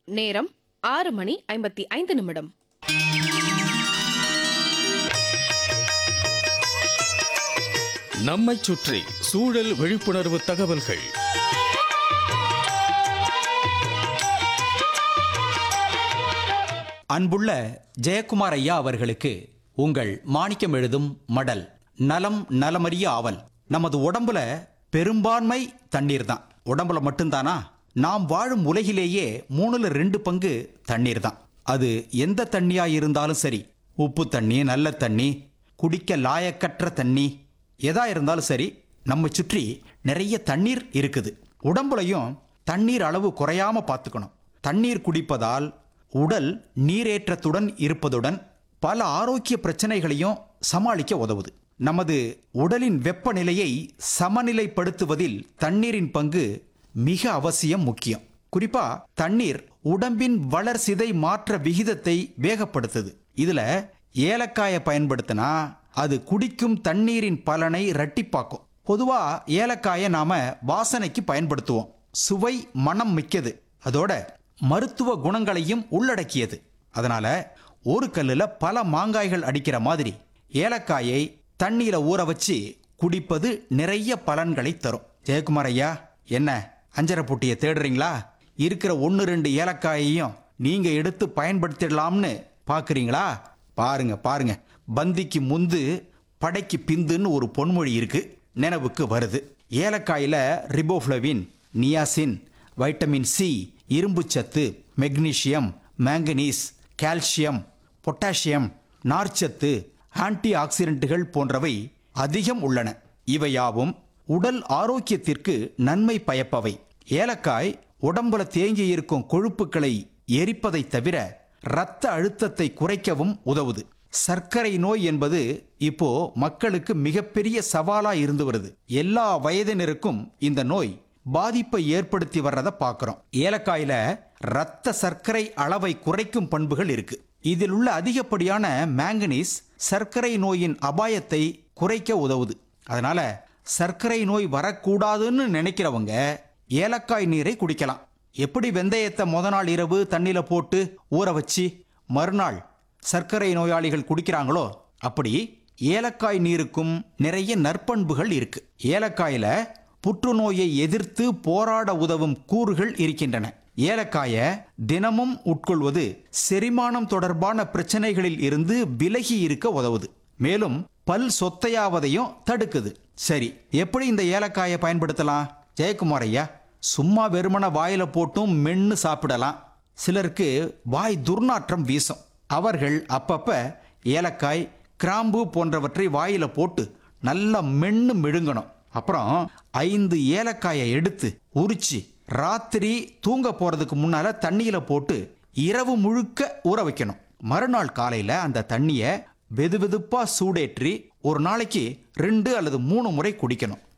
நேரம் ஆறு மணி ஐம்பத்தி ஐந்து நிமிடம் நம்மைச் சுற்றி சூழல் விழிப்புணர்வு தகவல்கள் அன்புள்ள ஜெயக்குமார் ஐயா அவர்களுக்கு உங்கள் மாணிக்கம் எழுதும் மடல் நலம் நலமறிய ஆவல் நமது உடம்புல பெரும்பான்மை தண்ணீர் தான் உடம்புல மட்டும்தானா நாம் வாழும் உலகிலேயே மூணுல ரெண்டு பங்கு தண்ணீர் தான் அது எந்த தண்ணியா இருந்தாலும் சரி உப்பு தண்ணி நல்ல தண்ணி குடிக்க லாயக்கற்ற தண்ணி எதா இருந்தாலும் சரி நம்ம சுற்றி நிறைய தண்ணீர் இருக்குது உடம்புலையும் தண்ணீர் அளவு குறையாம பார்த்துக்கணும் தண்ணீர் குடிப்பதால் உடல் நீரேற்றத்துடன் இருப்பதுடன் பல ஆரோக்கிய பிரச்சனைகளையும் சமாளிக்க உதவுது நமது உடலின் வெப்பநிலையை சமநிலைப்படுத்துவதில் தண்ணீரின் பங்கு மிக அவசியம் முக்கியம் குறிப்பா தண்ணீர் உடம்பின் வளர்சிதை மாற்ற விகிதத்தை வேகப்படுத்துது இதுல ஏலக்காயை பயன்படுத்தினா அது குடிக்கும் தண்ணீரின் பலனை இரட்டிப்பாக்கும் பொதுவா ஏலக்காயை நாம வாசனைக்கு பயன்படுத்துவோம் சுவை மனம் மிக்கது அதோட மருத்துவ குணங்களையும் உள்ளடக்கியது அதனால ஒரு கல்லுல பல மாங்காய்கள் அடிக்கிற மாதிரி ஏலக்காயை தண்ணீரை ஊற வச்சு குடிப்பது நிறைய பலன்களை தரும் ஜெயக்குமார் ஐயா என்ன அஞ்சரை புட்டியை தேடுறீங்களா இருக்கிற ஒன்று ரெண்டு ஏலக்காயையும் நீங்க எடுத்து பயன்படுத்திடலாம்னு பாக்குறீங்களா பாருங்க பாருங்க பந்திக்கு முந்து படைக்கு பிந்துன்னு ஒரு பொன்மொழி இருக்கு நினைவுக்கு வருது ஏலக்காயில ரிபோஃப்ளவின் நியாசின் வைட்டமின் சி இரும்புச்சத்து magnesium manganese calcium potassium anti ஆன்டி ஆக்சிடென்ட்டுகள் போன்றவை அதிகம் உள்ளன இவையாவும் உடல் ஆரோக்கியத்திற்கு நன்மை பயப்பவை ஏலக்காய் உடம்புல தேங்கி இருக்கும் கொழுப்புக்களை எரிப்பதை தவிர இரத்த அழுத்தத்தை குறைக்கவும் உதவுது சர்க்கரை நோய் என்பது இப்போ மக்களுக்கு மிகப்பெரிய சவாலா இருந்து வருது எல்லா வயதினருக்கும் இந்த நோய் பாதிப்பை ஏற்படுத்தி வர்றத பார்க்கிறோம் ஏலக்காயில இரத்த சர்க்கரை அளவை குறைக்கும் பண்புகள் இருக்கு இதில் உள்ள அதிகப்படியான மேங்கனீஸ் சர்க்கரை நோயின் அபாயத்தை குறைக்க உதவுது அதனால சர்க்கரை நோய் வரக்கூடாதுன்னு நினைக்கிறவங்க ஏலக்காய் நீரை குடிக்கலாம் எப்படி வெந்தயத்தை முத நாள் இரவு தண்ணியில போட்டு ஊற வச்சு மறுநாள் சர்க்கரை நோயாளிகள் குடிக்கிறாங்களோ அப்படி ஏலக்காய் நீருக்கும் நிறைய நற்பண்புகள் இருக்கு ஏலக்காயில புற்றுநோயை எதிர்த்து போராட உதவும் கூறுகள் இருக்கின்றன ஏலக்காய தினமும் உட்கொள்வது செரிமானம் தொடர்பான பிரச்சனைகளில் இருந்து விலகி இருக்க உதவுது மேலும் பல் சொத்தையாவதையும் தடுக்குது சரி எப்படி இந்த ஏலக்காயை பயன்படுத்தலாம் ஜெயக்குமார் ஐயா சும்மா வெறுமன வாயில போட்டும் மென்னு சாப்பிடலாம் சிலருக்கு வாய் துர்நாற்றம் வீசும் அவர்கள் அப்பப்ப ஏலக்காய் கிராம்பு போன்றவற்றை வாயில போட்டு நல்லா மென்னு மிழுங்கணும் அப்புறம் ஐந்து ஏலக்காயை எடுத்து உரிச்சு ராத்திரி தூங்க போறதுக்கு முன்னால தண்ணியில போட்டு இரவு முழுக்க ஊற வைக்கணும் மறுநாள் காலையில அந்த தண்ணிய வெதுவெதுப்பா சூடேற்றி ஒரு நாளைக்கு ரெண்டு அல்லது மூணு முறை குடிக்கணும்